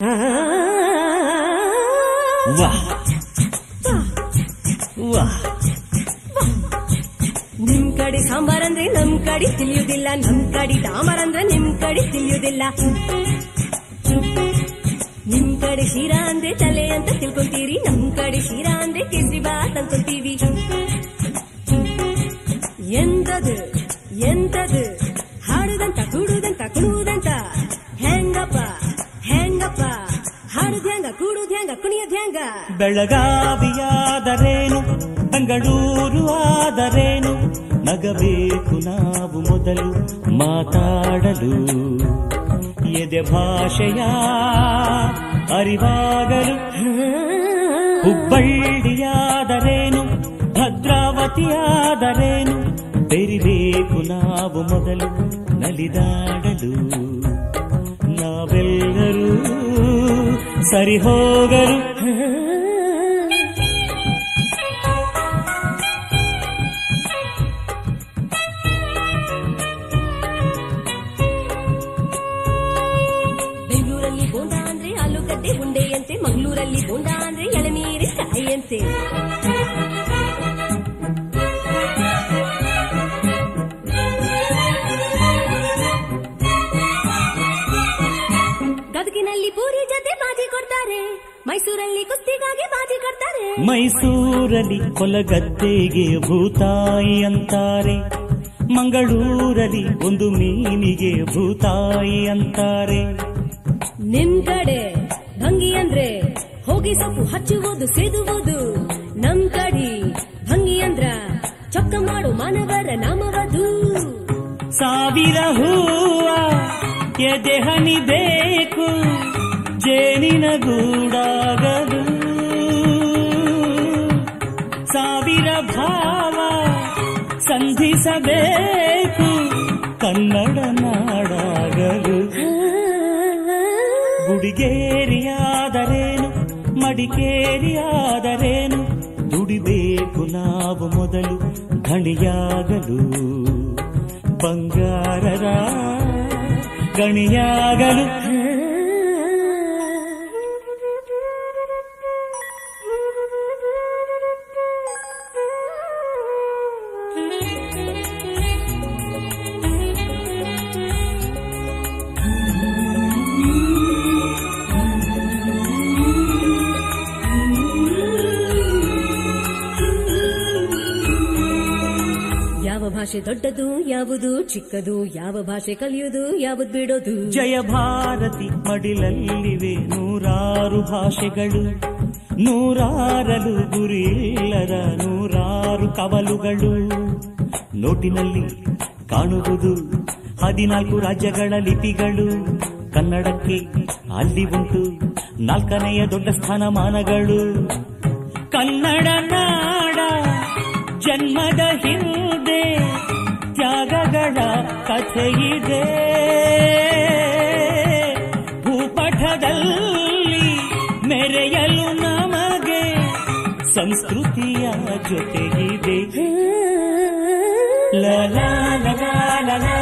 ವಾಹ್ ವಾಹ್ ನಿಮ್ ಕಡೆ ಸಾಂಬಾರ್ ಅಂದ್ರೆ ನಮ್ ಕಡೆ ತಿಳಿಯುದಿಲ್ಲ ನಮ್ ಕಡೆ ಡಾಂಬರ್ ಅಂದ್ರೆ ನಿಮ್ ಕಡೆ ತಿಳಿಯುದಿಲ್ಲ ನಿಮ್ ಕಡೆ ಶಿರಾ ಅಂದ್ರೆ ತಲೆ ಅಂತ ತಿಳ್ಕೊಂತೀರಿ ನಮ್ ಕಡೆ ಶಿರಾ ಅಂದ್ರೆ ಕೇಸರಿ ಬಾತ್ ಅನ್ಕೊಂತೀವಿ ಎಂತದು ಎಂತದು ಹಾಡುದಂತ ಕೂಡುದಂತ ಕುಣುವುದಂತ ಹೆಂಗಪ್ಪ ಹೆಂಗಪ್ಪ ಹಾಡುದ್ ಹೆಂಗ ಕೂಡುದ್ ಹೆಂಗ ಕುಣಿಯೋದ್ ಹೆಂಗ ಬೆಳಗಾವಿಯಾದರೇನು ಬೆಂಗಳೂರು ಆದರೇನು ನಗಬೇಕು ನಾವು ಮೊದಲು ಮಾತಾಡಲು ಎದೆ ಭಾಷೆಯ ಅರಿವಾಗಲು ಹುಬ್ಬಳ್ಳಿಯಾದರೇನು ಭದ್ರಾವತಿಯಾದರೇನು ಬೆರಿಬೇಕು ನಾವು ಮೊದಲು ನಲಿದಾಡಲು ನಾವೆಲ್ಲರೂ ಸರಿ ಹೋಗಲು ಬೆಂಗಳೂರಲ್ಲಿ ಬೋಂಡ ಅಂದ್ರೆ ಆಲೂಗಡ್ಡೆ ಉಂಡೆಯಂತೆ ಮಂಗಳೂರಲ್ಲಿ ಬೋಂಡ ಅಂದ್ರೆ ಎಳನೀರಿ ಕಾಯಿಯಂತೆ ಗದಗಿನಲ್ಲಿ ಪೂರಿ ಜೊತೆ ಬಾಜಿ ಕೊಡ್ತಾರೆ ಮೈಸೂರಲ್ಲಿ ಕುಸ್ತಿಗಾಗಿ ಬಾಜಿ ಕೊಡ್ತಾರೆ ಮೈಸೂರಲ್ಲಿ ಕೊಲಗದ್ದೆಗೆ ಭೂತಾಯಿ ಅಂತಾರೆ ಮಂಗಳೂರಲ್ಲಿ ಒಂದು ಮೀನಿಗೆ ಭೂತಾಯಿ ಅಂತಾರೆ ನಿಮ್ ಕಡೆ ಭಂಗಿ ಅಂದ್ರೆ ಹೋಗಿ ಸೊಪ್ಪು ಹಚ್ಚುವುದು ಸೇದುವುದು ನಮ್ ಕಡೆ ಭಂಗಿ ಅಂದ್ರ ಚೊಕ್ಕ ಮಾಡು ಮಾನವರ ನಾಮವದು ಸಾವಿರ ಹೂವ ಎದೆ ಹನಿಬೇಕು ಜೇನಿನ ಗೂಡಾಗಲು ಸಾವಿರ ಭಾವ ಸಂಧಿಸಬೇಕು ಕನ್ನಡ ನಾಡಾಗಲು ಗುಡಿಗೇರಿಯಾದರೇನು ಮಡಿಕೇರಿಯಾದರೇನು ದುಡಿಬೇಕು ನಾವು ಮೊದಲು ಧಣಿಯಾಗಲು ಬಂಗಾರರ ಗಣಿಯಾಗಲು ಯಾವ ಭಾಷೆ ದೊಡ್ಡದು ಯಾವುದು ಚಿಕ್ಕದು ಯಾವ ಭಾಷೆ ಕಲಿಯುವುದು ಯಾವುದು ಬಿಡೋದು ಜಯ ಭಾರತಿ ಮಡಿಲಲ್ಲಿವೆ ನೂರಾರು ಭಾಷೆಗಳು ನೂರಾರಲು ಗುರಿಯಿಲ್ಲದ ನೂರಾರು ಕವಲುಗಳು ನೋಟಿನಲ್ಲಿ ಕಾಣುವುದು ಹದಿನಾಲ್ಕು ರಾಜ್ಯಗಳ ಲಿಪಿಗಳು ಕನ್ನಡಕ್ಕೆ ಅಲ್ಲಿ ಉಂಟು ನಾಲ್ಕನೆಯ ದೊಡ್ಡ ಸ್ಥಾನಮಾನಗಳು ಕನ್ನಡ ನಾಡ ಜನ್ಮದ ಹಿಂದೆ ತ್ಯಾಗಗಳ ಕಥೆಯಿದೆ ಭೂಪಟದಲ್ಲಿ ಮೆರೆಯಲು ನಮಗೆ ಸಂಸ್ಕೃತಿಯ ಜೊತೆಗಿದೆ ಲ ಲ ಲ ಲ ಲ ಲ